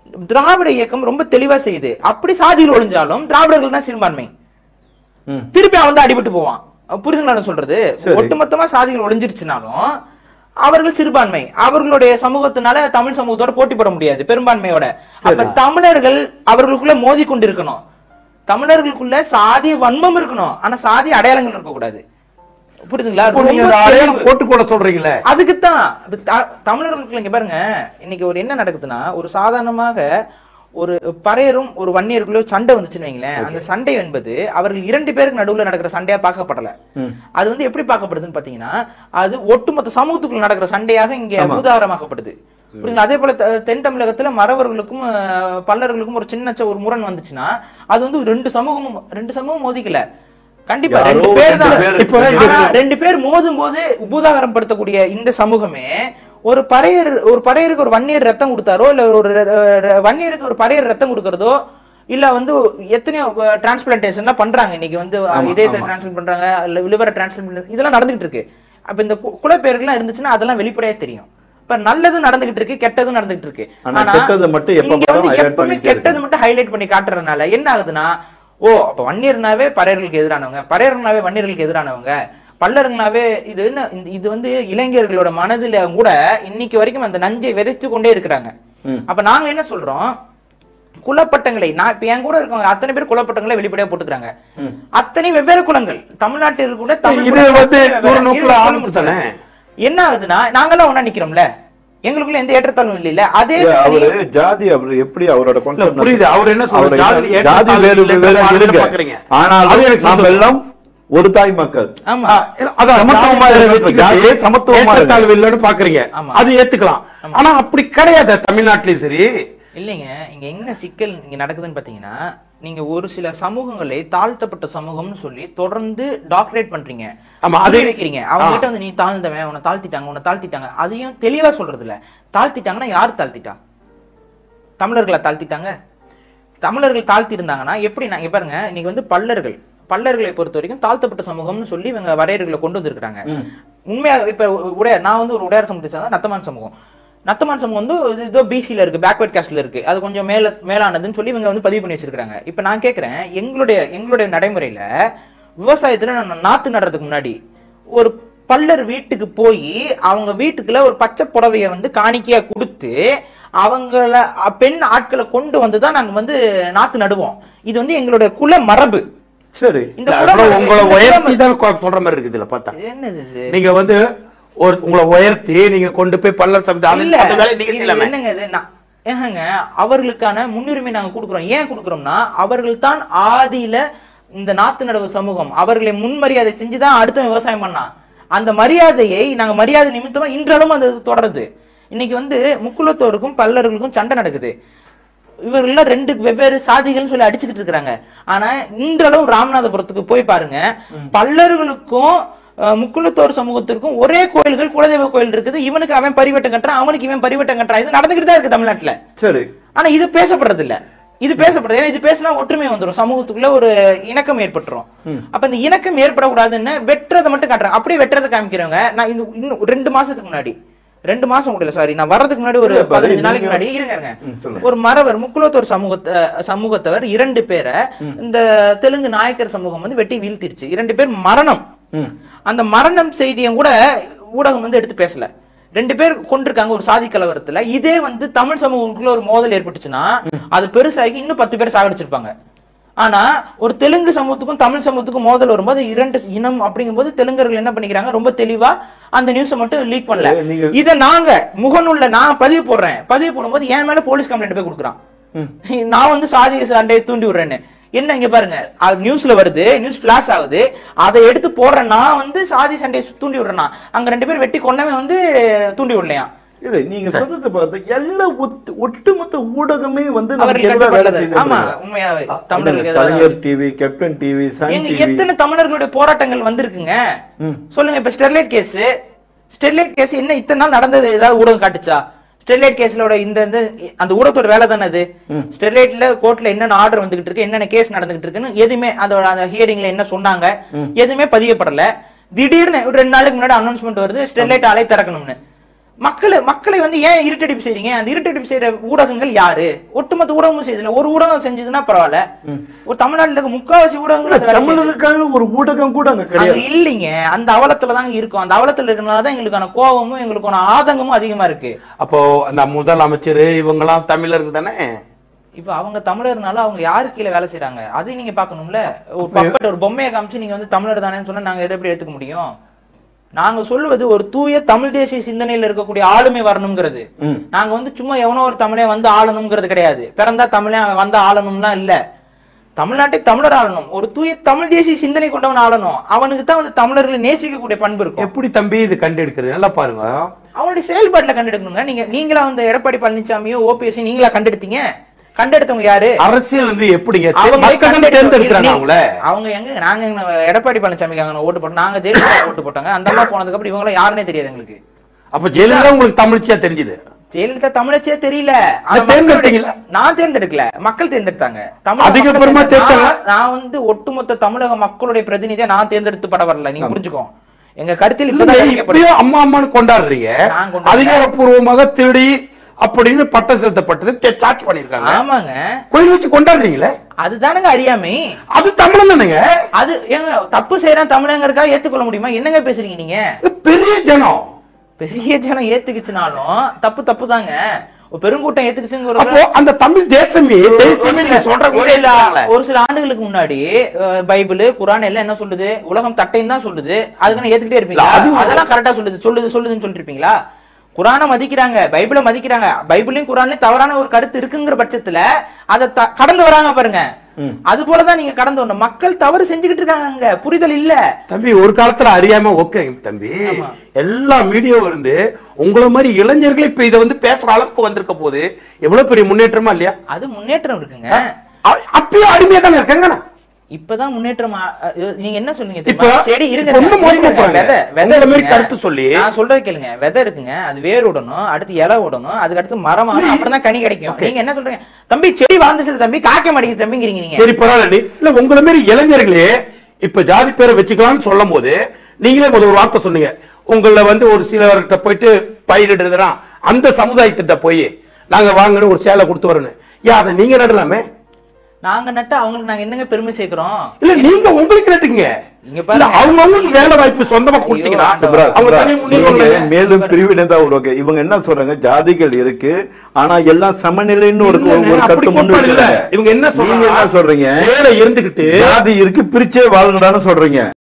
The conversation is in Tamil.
திராவிட இயக்கம் ரொம்ப தெளிவா செய்யுது அப்படி சாதியில் ஒழிஞ்சாலும் திராவிடர்கள் தான் சிறுபான்மை ம். திருப்பி அவன் தான் அடிபட்டு போவான் புரிசுங்களா நான் சொல்றது சரி. ஒட்டுமொத்தமா சாதிகள் ஒழிஞ்சிருச்சுனாலும் அவர்கள் சிறுபான்மை அவர்களுடைய சமூகத்தினால தமிழ் சமூகத்தோட போட்டி போட முடியாது பெரும்பான்மையோட அப்ப தமிழர்கள் அவர்களுக்குள்ள மோதி கொண்டிருக்கணும் தமிழர்களுக்குள்ள சாதிய வன்மம் இருக்கணும் ஆனா சாதி அடையாளங்கள் இருக்கக்கூடாது புரியுதுங்களா இப்போ நீங்க ரொம்ப அதை அடையாளம் தெளிவு. போட்டு கூட சொல்றீங்களே அதுக்குத்தான் இப்ப த- தமிழர்களுக்கு இங்க பாருங்க இன்னைக்கு ஒரு என்ன நடக்குதுன்னா ஒரு சாதாரணமாக ஒரு பறையரும் ஒரு வன்னியருக்குள்ள சண்டை வந்துச்சுன்னு வைங்களேன் அந்த சண்டை என்பது அவர்கள் இரண்டு பேருக்கு நடுவுல நடக்கிற சண்டையா பார்க்கப்படல ம். அது வந்து எப்படி பார்க்கப்படுதுன்னு பாத்தீங்கன்னா அது ஒட்டுமொத்த சமூகத்துக்குள்ள நடக்கிற சண்டையாக இங்க உதாரணமாக்கப்படுது புரியுங்களா அதே போல த- தென் தமிழகத்துல மறவர்களுக்கும் அஹ், பல்லர்களுக்கும் ஒரு சின்ன ச- ஒரு முரண் வந்துச்சுன்னா அது வந்து ரெண்டு சமூகமும் ரெண்டு சமூகம் மோதிக்கல கண்டிப்பா யாரோ ரெண்டு பேர் ரெண்டு தான் பேர் இப்போ ரெண்டு ஆனா, ரெண்டு பேர் மோதும் போது உபூதாகரம் படுத்தக்கூடிய இந்த சமூகமே ஒரு பறையர் ஒரு பறையருக்கு ஒரு வன்னியர் ரத்தம் கொடுத்தாரோ இல்ல ஒரு ர- ர- வன்னியருக்கு ஒரு பறையர் ரத்தம் கொடுக்கறதோ இல்ல வந்து எத்தனையோ டிரான்ஸ்பிளான்டேஷன்லாம் பண்றாங்க இன்னைக்கு வந்து ஆமா, இதயத்தை ஆமா. டிரான்ஸ்பிளான்ட் பண்றாங்க இல்ல லிவரை டிரான்ஸ்பிளான்ட் இதெல்லாம் நடந்துகிட்டு இருக்கு அப்ப இந்த கு- குலப்பெயர்கள்லாம் இருந்துச்சுன்னா அதெல்லாம் வெளிப்படையா தெரியும் இப்ப நல்லதும் நடந்துகிட்டு இருக்கு கெட்டதும் நடந்துகிட்டு இருக்கு ஆனா கெட்டதை மட்டும் எப்ப இங்க வந்து பார்த்தாலும் highlight எப்பவுமே பண்ணிட்டே கெட்டது மட்டும் ஹைலைட் பண்ணி காட்டுறதுனால என்ன ஆகுதுன்னா ஓ அப்ப வன்னியர்னாவே பறையர்களுக்கு எதிரானவங்க பறையர்கள்னாவே வன்னியர்களுக்கு எதிரானவங்க பல்லருங்கனாவே இது என்ன இந்த- இது வந்து இளைஞர்களோட மனதுல கூட இன்னைக்கு வரைக்கும் அந்த நஞ்சை விதைத்து கொண்டே இருக்கிறாங்க ம். அப்ப நாங்க என்ன சொல்றோம் குலப்பட்டங்களை நான் இப்ப என் கூட இருக்கவங்க அத்தனை பேர் குலப்பட்டங்களை வெளிப்படையா போட்டுக்கிறாங்க ம். அத்தனை வெவ்வேறு குலங்கள் தமிழ்நாட்டில் கூட தமிழ் இது குலங்கள் வந்து வெவ்வேறு. தூர நோக்குல இருபது ஆரம்பிச்சு குலம் தானே? என்ன ஆகுதுன்னா நாங்கெல்லாம் ஒண்ணா நிக்கிறோம்ல எங்களுக்குள்ள எந்த ஏற்றத்தாழ்வும் இல்ல அதே இல்ல, சமயம் அவரு ஜாதி அவர் எப்படி அவரோட இல்ல, concept புரியுது அவர் என்ன அவரு சொல்றாரு ஜாதி ஜாதி ஏற்றத்தாழ்வு வேறு இல்லைன்ற வேறு மாதிரி இருங்க பாக்குறீங்க ஆனால் அது எனக்கு நாம் சந்தோஷம். எல்லாம் ஒரு தாய் மக்கள் ஆமா ஆ, அதான் சமத்துவமா ஜாதி இருக்கு. ஜாதி வச்சுக்கிட்டு சமத்துவமா இருக்கு. ஏற்றத்தாழ்வு இல்லைன்னு பாக்குறீங்க ஆமா. அது ஏத்துக்கலாம் ஆனா அப்படி கிடையாது தமிழ்நாட்டிலயும் சரி இல்லைங்க இங்க என்ன சிக்கல் இங்க நடக்குதுன்னு பாத்தீங்கன்னா நீங்க ஒரு சில சமூகங்களை தாழ்த்தப்பட்ட சமூகம்னு சொல்லி தொடர்ந்து டாக்டரேட் பண்றீங்க ஆமா, அது- அது வைக்கிறீங்க அவங்க கிட்ட வந்து நீ தாழ்ந்தவன் உன்னை தாழ்த்திட்டாங்க உன்னை தாழ்த்திட்டாங்க அதையும் தெளிவா சொல்றது இல்ல தாழ்த்திட்டாங்கன்னா யார் தாழ்த்திட்டா தமிழர்களை தாழ்த்திட்டாங்க தமிழர்கள் தாழ்த்தி இருந்தாங்கன்னா எப்படி நான் இங்க பாருங்க இன்னைக்கு வந்து பல்லர்கள் பல்லர்களை பொறுத்த வரைக்கும் தாழ்த்தப்பட்ட சமூகம்னு சொல்லி இவங்க வரையறைகளை கொண்டு வந்திருக்காங்க உண்மையா இப்ப உடைய நான் வந்து ஒரு உடையார் சமூகத்தை சேர்ந்த நத்தமான் சமூகம் நத்தமான் சமூகம் வந்து இது ஏதோ பிசில இருக்கு பேக்வர்ட் காஸ்ட்ல இருக்கு அது கொஞ்சம் மேல மேலானதுன்னு சொல்லி இவங்க வந்து பதிவு பண்ணி வச்சிருக்காங்க இப்ப நான் கேக்குறேன் எங்களுடைய எங்களுடைய நடைமுறையில விவசாயத்துல நான் நாத்து நடுறதுக்கு முன்னாடி ஒரு பல்லர் வீட்டுக்கு போய் அவங்க வீட்டுக்குள்ள ஒரு பச்சை புடவைய வந்து காணிக்கையா கொடுத்து அவங்கள அ, பெண் ஆட்களை கொண்டு வந்து தான் நாங்க வந்து நாத்து நடுவோம் இது வந்து எங்களுடைய குல மரபு சரி இந்த இல்ல, குல அப்புறம் மரபு- உங்களை இந்த குல உயர்த்தி மரபு- தான் கொ- சொல்ற மாதிரி இருக்குது இதுல பார்த்தா என்னது இது நீங்க வந்து ஒரு உங்களை உயர்த்தி நீங்க கொண்டு போய் பல்லர் சமைத்து அந்த- இல்ல அந்த வேலையை நீங்க இது செய்யலாமே என்னங்க இது நான் ஏங்க அவர்களுக்கான முன்னுரிமை நாங்க கொடுக்குறோம் ஏன் கொடுக்குறோம்னா அவர்கள் தான் ஆதியில இந்த நாத்து நடவு சமூகம் அவர்களை முன்மரியாதை செஞ்சுதான் அடுத்த விவசாயம் பண்ணான் அந்த மரியாதையை நாங்க மரியாதை நிமித்தமா இன்றளவும் அது தொடருது இன்னைக்கு வந்து முக்குலத்தோருக்கும் பல்லர்களுக்கும் சண்டை நடக்குது இவர்கள்லாம் ரெண்டு வெவ்வேறு சாதிகள்னு சொல்லி அடிச்சுக்கிட்டு இருக்காங்க ஆனா இன்றளவும் ராமநாதபுரத்துக்கு போய் பாருங்க பல்லர்களுக்கும் அஹ், முக்குலத்தோர் சமூகத்திற்கும் ஒரே கோயில்கள் குலதெய்வ கோயில் இருக்குது இவனுக்கு அவன் பரிவட்டம் கட்டுறான் அவனுக்கு இவன் பரிவட்டம் கட்டுறான் இது நடந்துகிட்டு தான் இருக்கு தமிழ்நாட்டுல சரி ஆனா இது பேசப்படுறது இல்ல இது பேசப்படுது ஏன்னா இது பேசினா ஒற்றுமை வந்துரும் சமூகத்துக்குள்ள ஒரு இணக்கம் ஏற்பட்டுரும் அப்ப இந்த இணக்கம் ஏற்படக்கூடாதுன்னு வெட்டுறதை மட்டும் காட்டுறாங்க அப்படியே வெட்டுறதை காமிக்கிறவங்க நான் இது இன்னும் ரெண்டு மாசத்துக்கு முன்னாடி ரெண்டு மாசம் கூட சாரி நான் வர்றதுக்கு முன்னாடி ஒரு இல்ல, பாரு, பதினஞ்சு நாளைக்கு நீங்க- முன்னாடி இருங்க இருங்க. ம், சொல்லுங்க. ஒரு மறவர் முக்குலத்தோர் சமூகத்த சமூகத்தவர் இரண்டு பேரை இந்த தெலுங்கு நாயக்கர் சமூகம் வந்து வெட்டி வீழ்த்திருச்சு இரண்டு பேர் மரணம் ம். அந்த மரணம் செய்தியும் கூட ஊடகம் வந்து எடுத்து பேசல ரெண்டு பேர் கொண்டிருக்காங்க ஒரு சாதி கலவரத்துல இதே வந்து தமிழ் சமூகத்துக்குள்ள ஒரு மோதல் ஏற்பட்டுச்சுன்னா அது பெருசாகி இன்னும் பத்து பேர் சாகடிச்சிருப்பாங்க ஆனா ஒரு தெலுங்கு சமூகத்துக்கும் தமிழ் சமூகத்துக்கும் மோதல் வரும்போது இரண்டு இனம் அப்படிங்கும்போது தெலுங்கர்கள் என்ன பண்ணிக்கிறாங்க ரொம்ப தெளிவா அந்த நியூஸை மட்டும் லீக் பண்ணல ஏ, நீங்க- இத நாங்க முகநூல்ல நான் பதிவு போடுறேன் பதிவு போடும்போது என் மேல போலீஸ் கம்ப்ளைண்ட் போய் கொடுக்குறான் ம். நான் வந்து சாதி சண்டையை தூண்டி விடுறேன்னு என்ன இங்க பாருங்க அது நியூஸ்ல வருது நியூஸ் பிளாஷ் ஆகுது அதை எடுத்து போடுறேன் நான் வந்து சாதி சண்டையை தூண்டி விடுறேன்னா அங்க ரெண்டு பேர் வெட்டி கொன்னவன் வந்து தூண்டி விடலையா இல்ல நீங்க சொல்றது பார்த்து எல்லா ஒட்டு- ஒட்டுமொத்த ஊடகமே வந்து நமக்கு அவர்கள் எதிரா வேலை கட்டுப்பட்டது செய்யுது ஆமா பாருங்க. உண்மையாவே தமிழர் தமிழர்களுக்கு எதிராக Kalaignar TV captain TV sun எங்க டிவி எத்தனை தமிழர்களுடைய போராட்டங்கள் வந்திருக்குங்க ம். சொல்லுங்க இப்ப ஸ்டெர்லைட் கேஸ் ஸ்டெர்லைட் கேஸ் என்ன இத்தனை நாள் நடந்தது ஏதாவது ஊடகம் காட்டுச்சா ஸ்டெர்லைட் கேஸ்லோட இந்த இந்த அந்த ஊடகத்தோட வேலை தானே அது ஸ்டெர்லைட்ல கோர்ட்ல என்னென்ன ஆர்டர் வந்துகிட்டு இருக்கு என்னென்ன கேஸ் நடந்துகிட்டு இருக்குன்னு எதுவுமே அதோட அந்த ஹியரிங்ல என்ன சொன்னாங்க எதுவுமே பதியப்படல திடீர்னு ஒரு ரெண்டு நாளுக்கு முன்னாடி அனௌன்ஸ்மெண்ட் வருது ஸ்டெர்லைட் ஆலை திறக்கணும்னு மக்களை மக்களை வந்து ஏன் இருட்டடிப்பு செய்றீங்க அந்த இருட்டடிப்பு செய்யற ஊடகங்கள் யாரு ஒட்டுமொத்த ஊடகமும் செய்யுதுல ஒரு ஊடகம் செஞ்சதுன்னா பரவாயில்ல ஒரு தமிழ்நாட்டுல இருக்க முக்காவாசி ஊடகங்கள் அது வேலை செய்யுது. தமிழருக்கான ஒரு ஊடகம் கூட அங்க அங்க கிடையாது இல்லைங்க அந்த அவலத்துல தாங்க இருக்கும் அந்த அவலத்துல இருக்கனால தான் எங்களுக்கான கோபமும் எங்களுக்கான ஆதங்கமும் அதிகமா இருக்கு அப்போ அந்த முதலமைச்சர் இவங்கெல்லாம் தமிழர்கள் தானே இப்ப அவங்க தமிழர்னால அவங்க யாரு கீழே வேலை செய்றாங்க அதையும் நீங்க பாக்கணும்ல ஒரு பப்பட் ஒரு பொம்மையை காமிச்சு நீங்க வந்து தமிழர் தானேன்னு சொன்னா நாங்க எதை எப்படி எடுத்துக்க முடியும் நாங்க சொல்லுவது ஒரு தூய தமிழ் தேசிய சிந்தனையில இருக்கக்கூடிய ஆளுமை வரணுங்கிறது ம். நாங்க வந்து சும்மா எவனோ ஒரு தமிழே வந்து ஆளணுங்கிறது கிடையாது பிறந்தா தமிழே அவன் வந்து ஆளணும்லாம் இல்ல தமிழ்நாட்டை தமிழர் ஆளணும் ஒரு தூய தமிழ் தேசிய சிந்தனை கொண்டவன் ஆளணும் அவனுக்கு தான் வந்து தமிழர்களை நேசிக்கக்கூடிய பண்பு இருக்கும் எப்படி தம்பி இது கண்டெடுக்கிறது நல்லா பாருங்க அவனுடைய செயல்பாட்டுல கண்டெடுக்கணுங்க நீங்க நீங்களா வந்து எடப்பாடி பழனிசாமியோ ஓபிஎஸ் நீங்களா கண்டெடுத்தீங்க கண்டெடுத்தவங்க யாரு அரசியல் வந்து எப்படிங்க அவங்க மக்கள் தானே தேர்ந்தெடுக்கிறாங்க அவங்கள அவங்க எங்க நாங்க எங்க எடப்பாடி பழனிசாமிக்கு அங்க ஓட்டு போட்டோம் நாங்க ஜெயலலிதா ஓட்டு போட்டாங்க அந்த அம்மா போனதுக்கு அப்புறம் இவங்க யாருன்னே தெரியாது எங்களுக்கு அப்ப ஜெயலலிதா உங்களுக்கு தமிழ்ச்சியா தெரிஞ்சுது ஜெயலலிதா தமிழச்சே தெரியல அதை ஆனா தேர்ந்தெடுத்தீங்களா? மக்களுடைய- நான் தேர்ந்தெடுக்கல மக்கள் தேர்ந்தெடுத்தாங்க தமிழக அதிகபட்சமா மக்கள் தேர்ச்சாங்க? நான் நான் வந்து ஒட்டுமொத்த தமிழக மக்களுடைய பிரதிநிதியா நான் தேர்ந்தெடுத்து பட வரல நீங்க புரிஞ்சுக்கோ எங்க கருத்தில் இப்பதான் இல்ல, அறிவிக்கப்படுது. இப்பயும் அம்மா அம்மான்னு கொண்டாடுறீங்க நான் கொண்டாடுறேன். அதிகாரப்பூர்வமாக திருடி அப்படின்னு பட்டம் செலுத்தப்பட்டது தே- சாட்சி பண்ணிருக்காங்க ஆமாங்க கோயில் வச்சு கொண்டாடுறீங்களே அதுதானங்க அறியாமை அது தமிழன் தானுங்க அது ஏங்க தப்பு செய்யறான் தமிழங்கறக்கா ஏத்துக்கொள்ள முடியுமா என்னங்க பேசுறீங்க நீங்க இது பெரிய ஜனம் பெரிய ஜனம் ஏத்துக்குச்சுனாலும் தப்பு தப்பு தாங்க ஒரு பெருங்கூட்டம் ஏத்துக்குச்சுங்கிற அப்போ அந்த தமிழ் தேசமே தேசியமே நீங்க சொல்றவங்க ஒரு சில இருக்காங்களே. ஒரு சில ஆண்டுகளுக்கு முன்னாடி அஹ், பைபிள் குரான் எல்லாம் என்ன சொல்லுது உலகம் தட்டைன்னு தான் சொல்லுது அதுக்கு ஏத்துக்கிட்டே இருப்பீங்களா இல்ல, அது- அதெல்லாம் கரெக்டா சொல்லுது சொல்லுது சொல்லுதுன்னு சொல்லிட்டு இருப்பீங்களா குரானை மதிக்கிறாங்க பைபிளை மதிக்கிறாங்க பைபிளையும் குரான்லயும் தவறான ஒரு கருத்து இருக்குங்கிற பட்சத்துல அதை த- கடந்து வராங்க பாருங்க அது போலதான் நீங்க கடந்து வரணும் மக்கள் தவறு செஞ்சுக்கிட்டு இருக்காங்க அங்க புரிதல் இல்ல தம்பி ஒரு காலத்துல அறியாம ஓகே தம்பி ஆமா. எல்லா மீடியா இருந்து உங்களை மாதிரி இளைஞர்கள் இப்ப இதை வந்து பேசுற அளவுக்கு வந்திருக்க போது எவ்வளவு பெரிய முன்னேற்றமா இல்லையா அது முன்னேற்றம் இருக்குங்க அ- அப்பயும் அடிமையா தானே இருக்காங்க இப்பதான் முன்னேற்றம் ஆ- அ- நீங்க என்ன சொன்னீங்க இப்ப தெரியுமா? சரி இருங்க இப்ப இன்னும் மோசமா இருங்க, போறாங்க. விதை விதை உங்களை மாதிரி இருக்குங்க. கருத்து சொல்லி நான் சொல்றது கேளுங்க விதை இருக்குங்க அது வேர் விடணும் அடுத்து இலை விடணும் அதுக்கு அடுத்து மரம் ஆகணும் அப்புறம் தான் கனி கிடைக்கும் நீங்க என்ன சொல்றீங்க தம்பி செடி வளர்ந்துச்சு தம்பி காய்க்க மாட்டேங்குது தம்பிங்கிறீங்க நீங்க சரி பரவாயில்ல நீ இல்ல உங்களை மாதிரி இளைஞர்களே இப்ப ஜாதி பேரை வச்சுக்கலாம்னு சொல்லும் போது நீங்களே முதல் ஒரு வார்த்தை சொன்னீங்க உங்கள வந்து ஒரு சிலர்கிட்ட போயிட்டு பயிரிடுறதுனா அந்த சமுதாயத்திட்ட போய் நாங்க வாங்கணும் ஒரு சேலை கொடுத்து வரணும் ஏன் அதை நீங்க நடலாமே நாங்க நட்டு அவங்களுக்கு நாங்க என்னங்க பெருமை சேர்க்கிறோம் இல்ல நீங்க உங்களுக்கு நட்டுங்க இங்க இல்ல பாருங்க அவங்க அவங்களுக்கு வேலை வாய்ப்பு சொந்தமா கொடுத்தீங்கன்னா ஐயோ, சுப்ரா, அவங்க சுப்ரா, தனி நீங்க முன்னுரிமை மேலும் பிரிவினை தான் உருவாக்கு இவங்க என்ன சொல்றாங்க ஜாதிகள் இருக்கு ஆனா எல்லாம் சமநிலைன்னு ஒரு இல்லைங்க, ஒரு அப்படி கருத்து முன் கோட்பாடு இல்ல. வைக்கிறாங்க. இவங்க என்ன நீங்க என்ன சொல்றாங்க சொல்றீங்க வேலை இருந்துகிட்டு ஜாதி இருக்கு பிரிச்சே வாழுங்கடான்னு சொல்றீங்க